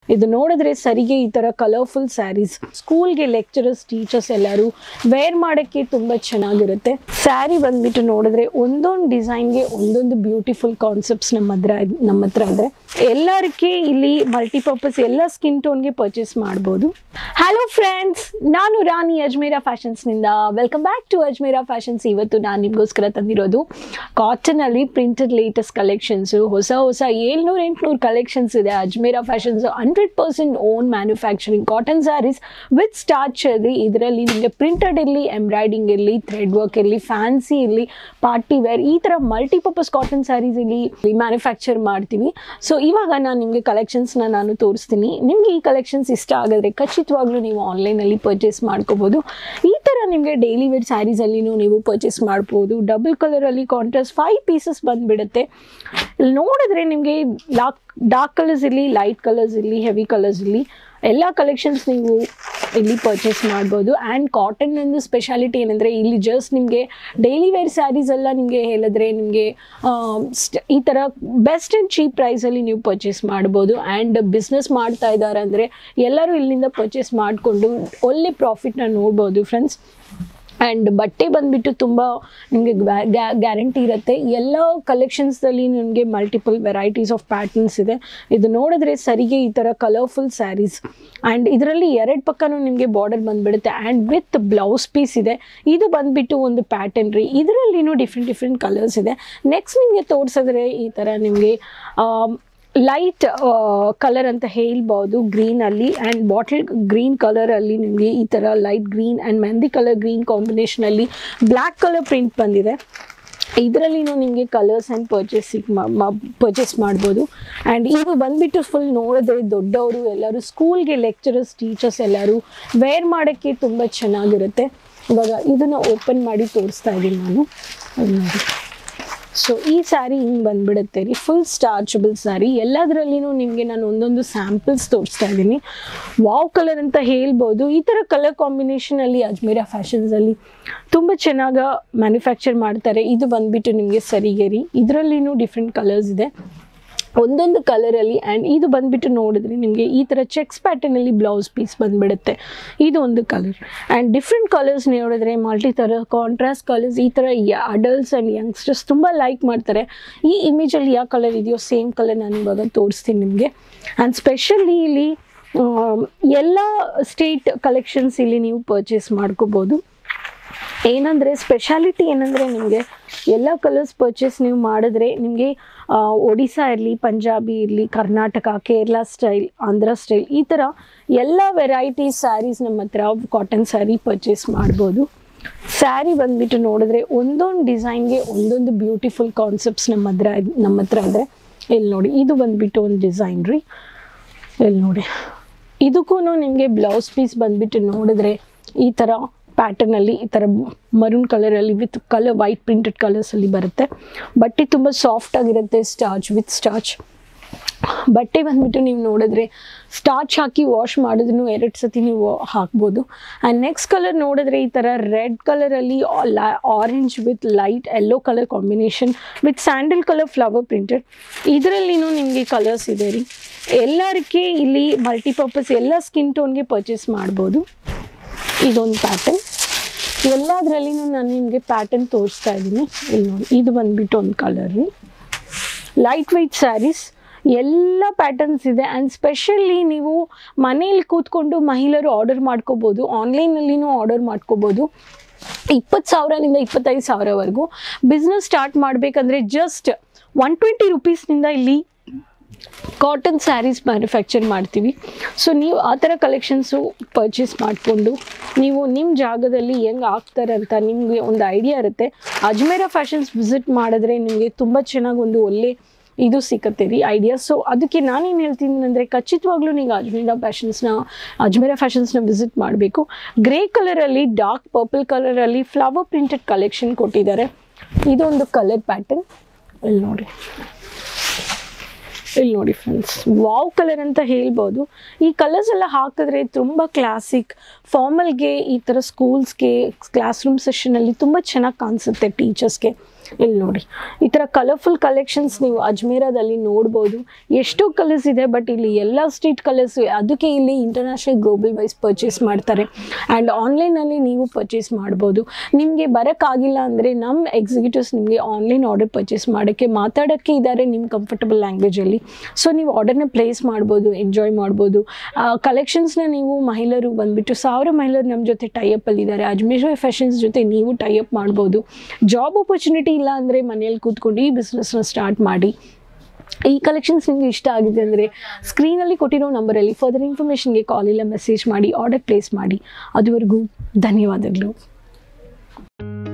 ಇದು ನೋಡಿದ್ರೆ ಸರಿಗೆ ಈ ತರ ಕಲರ್ಫುಲ್ ಸ್ಯಾರೀಸ್ ಸ್ಕೂಲ್ಗೆ ಲೆಕ್ಚರರ್ಸ್ ಟೀಚರ್ಸ್ ಎಲ್ಲರೂ ವೇರ್ ಮಾಡೋಕ್ಕೆ ತುಂಬಾ ಚೆನ್ನಾಗಿರುತ್ತೆ ಸ್ಯಾರಿ ಬಂದ್ಬಿಟ್ಟು ನೋಡಿದ್ರೆ ಒಂದೊಂದು ಡಿಸೈನ್ಗೆ ಒಂದೊಂದು ಬ್ಯೂಟಿಫುಲ್ ಕಾನ್ಸೆಪ್ಟ್ಸ್ ನಮ್ಮ ಹತ್ರ ಇದ್- ನಮ್ಮ ಹತ್ರ ಇದೆ ಎಲ್ಲರಿಗೆ ಇಲ್ಲಿ ಮಲ್ಟಿಪರ್ಪಸ್ ಎಲ್ಲ ಸ್ಕಿನ್ ಟೋನ್ಗೆ ಪರ್ಚೇಸ್ ಮಾಡ್ಬೋದು ಹಲೋ ಫ್ರೆಂಡ್ಸ್ ನಾನು ರಾಣಿ ಅಜ್ಮೇರಾ ಫ್ಯಾಷನ್ಸ್ನಿಂದ welcome back to Ajmera fashions ಇವತ್ತು ನಾನು ನಿಮಗೋಸ್ಕರ ತಂದಿರೋದು ಕಾಟನಲ್ಲಿ ಪ್ರಿಂಟೆಡ್ ಲೇಟೆಸ್ಟ್ ಕಲೆಕ್ಷನ್ಸು ಹೊಸ ಹೊಸ ಏಳ್ನೂರು ಎಂಟುನೂರು ಕಲೆಕ್ಷನ್ಸ್ ಇದೆ Ajmera fashions hundred percent own manufacturing cotton sarees with starch ಇರಲಿ ಇದರಲ್ಲಿ ನಿಮಗೆ ಪ್ರಿಂಟೆಡ್ ಇರಲಿ ಎಂಬ್ರಾಯ್ಡಿಂಗ್ ಇರಲಿ ಥ್ರೆಡ್ ವರ್ಕ್ ಇರಲಿ ಫ್ಯಾನ್ಸಿ ಇರಲಿ ಪಾರ್ಟಿ ವೇರ್ ಈ ಥರ ಮಲ್ಟಿಪರ್ಪಸ್ ಕಾಟನ್ ಸ್ಯಾರೀಸ್ ಇಲ್ಲಿ ಮ್ಯಾನುಫ್ಯಾಕ್ಚರ್ ಮಾಡ್ತೀವಿ ಸೊ ಇವಾಗ ನಾನು ನಿಮಗೆ ಕಲೆಕ್ಷನ್ಸ್ನ ನಾನು ತೋರಿಸ್ತೀನಿ ನಿಮಗೆ ಈ ಕಲೆಕ್ಷನ್ಸ್ ಇಷ್ಟ ಆಗಿದ್ರೆ ಖಚಿತವಾಗ್ಲೂ ನೀವು ಆನ್ಲೈನಲ್ಲಿ ಪರ್ಚೇಸ್ ಮಾಡ್ಕೋಬೋದು ಈ ಥರ ನಿಮಗೆ ಡೈಲಿ ವೇರ್ ಸ್ಯಾರೀಸಲ್ಲಿನೂ ನೀವು ಪರ್ಚೇಸ್ ಮಾಡ್ಬೋದು ಡಬಲ್ ಕಲರಲ್ಲಿ ಕಾಂಟ್ರಾಸ್ಟ್ ಫೈವ್ ಪೀಸಸ್ ಬಂದುಬಿಡುತ್ತೆ ಇಲ್ಲಿ ನೋಡಿದ್ರೆ ನಿಮಗೆ ಲಾಕ್ ಡಾರ್ಕ್ ಕಲರ್ಸ್ ಇರಲಿ ಲೈಟ್ ಕಲರ್ಸ್ ಇರಲಿ ಹೆವಿ ಕಲರ್ಸ್ ಇರಲಿ ಎಲ್ಲ ಕಲೆಕ್ಷನ್ಸ್ ನೀವು ಇಲ್ಲಿ ಪರ್ಚೇಸ್ ಮಾಡ್ಬೋದು ಆ್ಯಂಡ್ ಕಾಟನ್ ಒಂದು ಸ್ಪೆಷಾಲಿಟಿ ಏನಂದರೆ ಇಲ್ಲಿ ಜಸ್ಟ್ ನಿಮಗೆ ಡೈಲಿ ವೇರ್ ಸ್ಯಾರೀಸ್ ಎಲ್ಲ ನಿಮಗೆ ಹೇಳಿದ್ರೆ ನಿಮಗೆ ಈ ಥರ ಬೆಸ್ಟ್ ಆ್ಯಂಡ್ ಚೀಪ್ ಪ್ರೈಸಲ್ಲಿ ನೀವು ಪರ್ಚೇಸ್ ಮಾಡ್ಬೋದು ಆ್ಯಂಡ್ ಬಿಸ್ನೆಸ್ ಮಾಡ್ತಾ ಇದ್ದಾರೆ ಅಂದರೆ ಎಲ್ಲರೂ ಇಲ್ಲಿಂದ ಪರ್ಚೇಸ್ ಮಾಡಿಕೊಂಡು ಒಳ್ಳೆ ಪ್ರಾಫಿಟ್ನ ನೋಡ್ಬೋದು ಫ್ರೆಂಡ್ಸ್ ಆ್ಯಂಡ್ ಬಟ್ಟೆ ಬಂದುಬಿಟ್ಟು ತುಂಬ ನಿಮಗೆ ಗ್ಯಾರಂಟಿ ಇರುತ್ತೆ ಎಲ್ಲ ಕಲೆಕ್ಷನ್ಸಲ್ಲಿ ನಿಮಗೆ ಮಲ್ಟಿಪಲ್ ವೆರೈಟೀಸ್ ಆಫ್ ಪ್ಯಾಟರ್ನ್ಸ್ ಇದೆ ಇದು ನೋಡಿದ್ರೆ ಸರಿಗೆ ಈ ಥರ ಕಲರ್ಫುಲ್ ಸ್ಯಾರೀಸ್ ಆ್ಯಂಡ್ ಇದರಲ್ಲಿ ಎರಡು ಪಕ್ಕನೂ ನಿಮಗೆ ಬಾರ್ಡರ್ ಬಂದುಬಿಡುತ್ತೆ ಆ್ಯಂಡ್ ವಿತ್ ಬ್ಲೌಸ್ ಪೀಸ್ ಇದೆ ಇದು ಬಂದುಬಿಟ್ಟು ಒಂದು ಪ್ಯಾಟರ್ನ್ ರೀ ಇದರಲ್ಲಿನೂ ಡಿಫ್ರೆಂಟ್ ಡಿಫ್ರೆಂಟ್ ಕಲರ್ಸ್ ಇದೆ ನೆಕ್ಸ್ಟ್ ನಿಮಗೆ ತೋರಿಸಿದ್ರೆ ಈ ಥರ ನಿಮಗೆ ಲೈಟ್ ಕಲರ್ ಅಂತ ಹೇಳ್ಬೋದು ಗ್ರೀನಲ್ಲಿ ಆ್ಯಂಡ್ ಬಾಟಲ್ ಗ್ರೀನ್ ಕಲರಲ್ಲಿ ನಿಮಗೆ ಈ ಥರ light green and mehndi colour green ಕಾಂಬಿನೇಷನಲ್ಲಿ ಬ್ಲ್ಯಾಕ್ ಕಲರ್ ಪ್ರಿಂಟ್ ಬಂದಿದೆ ಇದರಲ್ಲಿನೂ ನಿಮಗೆ ಕಲರ್ಸ್ ಆ್ಯಂಡ್ ಪರ್ಚೇಸಿಂಗ್ ಪರ್ಚೇಸ್ ಮಾಡ್ಬೋದು ಆ್ಯಂಡ್ ಇದು ಬಂದುಬಿಟ್ಟು ಫುಲ್ ನೋಡಿದ್ರೆ ದೊಡ್ಡವರು ಎಲ್ಲರೂ ಸ್ಕೂಲ್ಗೆ ಲೆಕ್ಚರರ್ಸ್ ಟೀಚರ್ಸ್ ಎಲ್ಲರೂ ವೇರ್ ಮಾಡೋಕ್ಕೆ ತುಂಬ ಚೆನ್ನಾಗಿರುತ್ತೆ ಇವಾಗ ಇದನ್ನು ಓಪನ್ ಮಾಡಿ ತೋರಿಸ್ತಾ ಇದ್ದೀನಿ ನಾನು ಅಲ್ಲಿ ನೋಡಿ ಸೊ ಈ ಸ್ಯಾರಿ ಹಿಂಗೆ ಬಂದ್ಬಿಡುತ್ತೆ ರೀ ಫುಲ್ ಸ್ಟಾರ್ಚಬಲ್ ಸ್ಯಾರಿ ಎಲ್ಲದರಲ್ಲಿನೂ ನಿಮಗೆ ನಾನು ಒಂದೊಂದು ಸ್ಯಾಂಪಲ್ಸ್ ತೋರಿಸ್ತಾ ಇದ್ದೀನಿ ವಾವ್ ಕಲರ್ ಅಂತ ಹೇಳ್ಬೋದು ಈ ಥರ ಕಲರ್ ಕಾಂಬಿನೇಷನಲ್ಲಿ ಅಜ್ಮೇರಾ ಫ್ಯಾಷನ್ಸಲ್ಲಿ ತುಂಬ ಚೆನ್ನಾಗಿ ಮ್ಯಾನುಫ್ಯಾಕ್ಚರ್ ಮಾಡ್ತಾರೆ ಇದು ಬಂದ್ಬಿಟ್ಟು ನಿಮಗೆ ಸರಿಗೆ ರೀ ಇದರಲ್ಲಿನೂ ಡಿಫ್ರೆಂಟ್ ಕಲರ್ಸ್ ಇದೆ ಒಂದೊಂದು ಕಲರಲ್ಲಿ ಆ್ಯಂಡ್ ಇದು ಬಂದುಬಿಟ್ಟು ನೋಡಿದ್ರೆ ನಿಮಗೆ ಈ ಥರ ಚೆಕ್ಸ್ ಪ್ಯಾಟರ್ನಲ್ಲಿ ಬ್ಲೌಸ್ ಪೀಸ್ ಬಂದುಬಿಡುತ್ತೆ ಇದು ಒಂದು ಕಲರ್ ಆ್ಯಂಡ್ ಡಿಫ್ರೆಂಟ್ ಕಲರ್ಸ್ ನೋಡಿದ್ರೆ ಮಲ್ಟಿ ಥರ ಕಾಂಟ್ರಾಸ್ಟ್ ಕಲರ್ಸ್ ಈ ಥರ ಅಡಲ್ಟ್ಸ್ ಆ್ಯಂಡ್ ಯಂಗ್ಸ್ಟರ್ಸ್ ತುಂಬ ಲೈಕ್ ಮಾಡ್ತಾರೆ ಈ ಇಮೇಜಲ್ಲಿ ಯಾವ ಕಲರ್ ಇದೆಯೋ ಸೇಮ್ ಕಲರ್ ನಾನು ಇವಾಗ ತೋರಿಸ್ತೀನಿ ನಿಮಗೆ ಆ್ಯಂಡ್ ಸ್ಪೆಷಲಿ ಇಲ್ಲಿ ಆಮ್, ಎಲ್ಲ ಸ್ಟೇಟ್ ಕಲೆಕ್ಷನ್ಸ್ ಇಲ್ಲಿ ನೀವು ಪರ್ಚೇಸ್ ಮಾಡ್ಕೋಬೋದು ಏನಂದರೆ ಸ್ಪೆಷಾಲಿಟಿ ಏನಂದರೆ ನಿಮಗೆ ಎಲ್ಲ ಕಲರ್ಸ್ ಪರ್ಚೇಸ್ ನೀವು ಮಾಡಿದ್ರೆ ನಿಮಗೆ ಒಡಿಸ್ಸಾ ಇರಲಿ ಪಂಜಾಬಿ ಇರಲಿ ಕರ್ನಾಟಕ ಕೇರಳ ಸ್ಟೈಲ್ ಆಂಧ್ರ ಸ್ಟೈಲ್ ಈ ಥರ ಎಲ್ಲ ವೆರೈಟೀಸ್ ಸ್ಯಾರೀಸ್ ನಮ್ಮ ಹತ್ರ ಕಾಟನ್ ಸ್ಯಾರಿ ಪರ್ಚೇಸ್ ಮಾಡ್ಬೋದು ಸ್ಯಾರಿ ಬಂದ್ಬಿಟ್ಟು ನೋಡಿದ್ರೆ ಒಂದೊಂದು ಡಿಸೈನ್ಗೆ ಒಂದೊಂದು ಬ್ಯೂಟಿಫುಲ್ ಕಾನ್ಸೆಪ್ಟ್ಸ್ ನಮ್ಮ ಹತ್ರ ಇದ್- ನಮ್ಮ ಹತ್ರ ಇದೆ ಇಲ್ಲಿ ನೋಡಿ ಇದು ಬಂದ್ಬಿಟ್ಟು ಒಂದು ಡಿಸೈನ್ ರೀ ಇಲ್ಲಿ ನೋಡಿ ಇದಕ್ಕೂ ನಿಮಗೆ ಬ್ಲೌಸ್ ಪೀಸ್ ಬಂದ್ಬಿಟ್ಟು ನೋಡಿದ್ರೆ ಈ ಥರ ಪ್ಯಾಟರ್ನಲ್ಲಿ ಈ ಥರ ಮರೂನ್ ಕಲರಲ್ಲಿ ವಿತ್ ಕಲರ್ ವೈಟ್ ಪ್ರಿಂಟೆಡ್ ಕಲರ್ಸಲ್ಲಿ ಬರುತ್ತೆ ಬಟ್ಟೆ ತುಂಬ ಸಾಫ್ಟ್ ಆಗಿರುತ್ತೆ ಸ್ಟಾರ್ಚ್ ವಿತ್ ಸ್ಟಾರ್ಚ್ ಬಟ್ಟೆ ಬಂದ್ಬಿಟ್ಟು ನೀವು ನೋಡಿದ್ರೆ ಸ್ಟಾರ್ಚ್ ಹಾಕಿ ವಾಶ್ ಮಾಡಿದ್ರು ಎರಡು ಸತಿ ನೀವು ಹಾಕ್ಬೋದು ಆ್ಯಂಡ್ ನೆಕ್ಸ್ಟ್ ಕಲರ್ ನೋಡಿದ್ರೆ ಈ ಥರ ರೆಡ್ ಕಲರಲ್ಲಿ orange with light yellow colour combination with sandal colour flower printed ಇದರಲ್ಲಿನೂ ನಿಮಗೆ ಕಲರ್ಸ್ ಇದೆ ರೀ ಎಲ್ಲರಿಗೆ ಇಲ್ಲಿ ಮಲ್ಟಿಪರ್ಪಸ್ ಎಲ್ಲ ಸ್ಕಿನ್ ಟೋನ್ಗೆ ಪರ್ಚೇಸ್ ಮಾಡ್ಬೋದು ಇದೊಂದು ಪ್ಯಾಟರ್ನ್ ಎಲ್ಲದರಲ್ಲಿನೂ ನಾನು ನಿಮಗೆ ಪ್ಯಾಟರ್ನ್ ತೋರಿಸ್ತಾ ಇದ್ದೀನಿ ಇಲ್ಲಿ ನೋಡಿ ಇದು ಬಂದ್ಬಿಟ್ಟು ಒಂದು ಕಲರ್ ರೀ ಲೈಟ್ ವೆಯ್ಟ್ ಸ್ಯಾರೀಸ್ ಎಲ್ಲ ಪ್ಯಾಟರ್ನ್ಸ್ ಇದೆ ಆ್ಯಂಡ್ ಸ್ಪೆಷಲಿ ನೀವು ಮನೇಲಿ ಕೂತ್ಕೊಂಡು ಮಹಿಳೆಯರು ಆರ್ಡರ್ ಮಾಡ್ಕೋಬೋದು ಆನ್ಲೈನಲ್ಲಿನೂ ಆರ್ಡರ್ ಮಾಡ್ಕೋಬೋದು ಇಪ್ಪತ್ತು ಸಾವಿರದಿಂದ ಇಪ್ಪತ್ತೈದು ಸಾವಿರವರೆಗೂ ಬಿಸ್ನೆಸ್ ಸ್ಟಾರ್ಟ್ ಮಾಡಬೇಕಂದ್ರೆ ಜಸ್ಟ್ ಒನ್ ಟ್ವೆಂಟಿ ರುಪೀಸ್ನಿಂದ ಇಲ್ಲಿ ಕಾಟನ್ ಸ್ಯಾರೀಸ್ ಮ್ಯಾನುಫ್ಯಾಕ್ಚರ್ ಮಾಡ್ತೀವಿ ಸೊ ನೀವು ಆ ಥರ ಕಲೆಕ್ಷನ್ಸು ಪರ್ಚೇಸ್ ಮಾಡಿಕೊಂಡು ನೀವು ನಿಮ್ಮ ಜಾಗದಲ್ಲಿ ಹೆಂಗೆ ಆಗ್ತಾರೆ ಅಂತ ನಿಮಗೆ ಒಂದು ಐಡಿಯಾ ಇರುತ್ತೆ ಅಜ್ಮೇರಾ ಫ್ಯಾಷನ್ಸ್ ವಿಸಿಟ್ ಮಾಡಿದ್ರೆ ನಿಮಗೆ ತುಂಬ ಚೆನ್ನಾಗಿ ಒಂದು ಒಳ್ಳೆ ಇದು ಸಿಕ್ಕತ್ತೆ ರೀ ಐಡಿಯಾ ಸೊ ಅದಕ್ಕೆ ನಾನೇನು ಹೇಳ್ತೀನಿ ಅಂದರೆ ಖಚಿತವಾಗ್ಲೂ ನೀವು ಅಜ್ಮೇರಾ ಫ್ಯಾಷನ್ಸ್ನ ಅಜ್ಮೇರಾ ಫ್ಯಾಷನ್ಸ್ನ ವಿಸಿಟ್ ಮಾಡಬೇಕು ಗ್ರೇ ಕಲರಲ್ಲಿ ಡಾರ್ಕ್ ಪರ್ಪಲ್ ಕಲರಲ್ಲಿ ಫ್ಲವರ್ ಪ್ರಿಂಟೆಡ್ ಕಲೆಕ್ಷನ್ ಕೊಟ್ಟಿದ್ದಾರೆ ಇದೊಂದು ಕಲರ್ ಪ್ಯಾಟರ್ನ್ ಇಲ್ಲಿ ನೋಡಿ ಇಲ್ಲಿ ನೋಡಿ ಫ್ರೆಂಡ್ಸ್ ವಾವ್ ಕಲರ್ ಅಂತ ಹೇಳ್ಬೋದು ಈ ಕಲರ್ಸ್ ಎಲ್ಲ ಹಾಕಿದ್ರೆ ತುಂಬ ಕ್ಲಾಸಿಕ್ ಫಾರ್ಮಲ್ಗೆ ಈ ಥರ ಸ್ಕೂಲ್ಸ್ಗೆ ಕ್ಲಾಸ್ ರೂಮ್ ಸೆಷನಲ್ಲಿ ತುಂಬ ಚೆನ್ನಾಗಿ ಕಾಣಿಸುತ್ತೆ ಟೀಚರ್ಸ್ಗೆ ಇಲ್ಲಿ ನೋಡಿ ಈ ಥರ ಕಲರ್ಫುಲ್ ಕಲೆಕ್ಷನ್ಸ್ ನೀವು ಅಜ್ಮೇರಾದಲ್ಲಿ ನೋಡ್ಬೋದು ಎಷ್ಟೋ ಕಲರ್ಸ್ ಇದೆ ಬಟ್ ಇಲ್ಲಿ ಎಲ್ಲ ಸ್ಟ್ರೀಟ್ ಕಲರ್ಸ್ ಅದಕ್ಕೆ ಇಲ್ಲಿ ಇಂಟರ್ನ್ಯಾಷನಲ್ ಗ್ಲೋಬಲ್ ವೈಸ್ ಪರ್ಚೇಸ್ ಮಾಡ್ತಾರೆ ಆ್ಯಂಡ್ ಆನ್ಲೈನಲ್ಲಿ ನೀವು ಪರ್ಚೇಸ್ ಮಾಡ್ಬೋದು ನಿಮಗೆ ಬರೋಕ್ಕಾಗಿಲ್ಲ ಅಂದರೆ ನಮ್ಮ ಎಕ್ಸಿಕ್ಯೂಟಿವ್ಸ್ ನಿಮಗೆ ಆನ್ಲೈನ್ ಆರ್ಡರ್ ಪರ್ಚೇಸ್ ಮಾಡೋಕ್ಕೆ ಮಾತಾಡೋಕ್ಕೆ ಇದ್ದಾರೆ ನಿಮ್ಮ ಕಂಫರ್ಟಬಲ್ ಲ್ಯಾಂಗ್ವೇಜಲ್ಲಿ ಸೊ ನೀವು ಆರ್ಡರ್ನ ಪ್ಲೇಸ್ ಮಾಡ್ಬೋದು ಎಂಜಾಯ್ ಮಾಡ್ಬೋದು ಕಲೆಕ್ಷನ್ಸ್ನ ನೀವು ಮಹಿಳೆಯರು ಬಂದುಬಿಟ್ಟು ಸಾವಿರ ಮಹಿಳೆಯರು ನಮ್ಮ ಜೊತೆ ಟೈಅಪ್ಪಲ್ಲಿ ಇದ್ದಾರೆ ಅಜ್ಮೇರ್ ಫ್ಯಾಷನ್ಸ್ ಜೊತೆ ನೀವು ಟೈಅಪ್ ಮಾಡ್ಬೋದು ಜಾಬ್ ಆಪರ್ಚುನಿಟಿ ಇಲ್ಲ ಅಂದರೆ ಮನೇಲಿ ಕೂತ್ಕೊಂಡು ಈ ಬಿಸ್ನೆಸ್ನ ಸ್ಟಾರ್ಟ್ ಮಾಡಿ ಈ ಕಲೆಕ್ಷನ್ಸ್ ನಿಮಗೆ ಇಷ್ಟ ಆಗಿದೆ ಅಂದರೆ ಸ್ಕ್ರೀನಲ್ಲಿ ಕೊಟ್ಟಿರೋ ನಂಬರಲ್ಲಿ ಫರ್ದರ್ ಇನ್ಫಾರ್ಮೇಷನ್ಗೆ ಕಾಲ್ ಇಲ್ಲ ಮೆಸೇಜ್ ಮಾಡಿ ಆರ್ಡರ್ ಪ್ಲೇಸ್ ಮಾಡಿ ಅದುವರೆಗೂ ಧನ್ಯವಾದಗಳು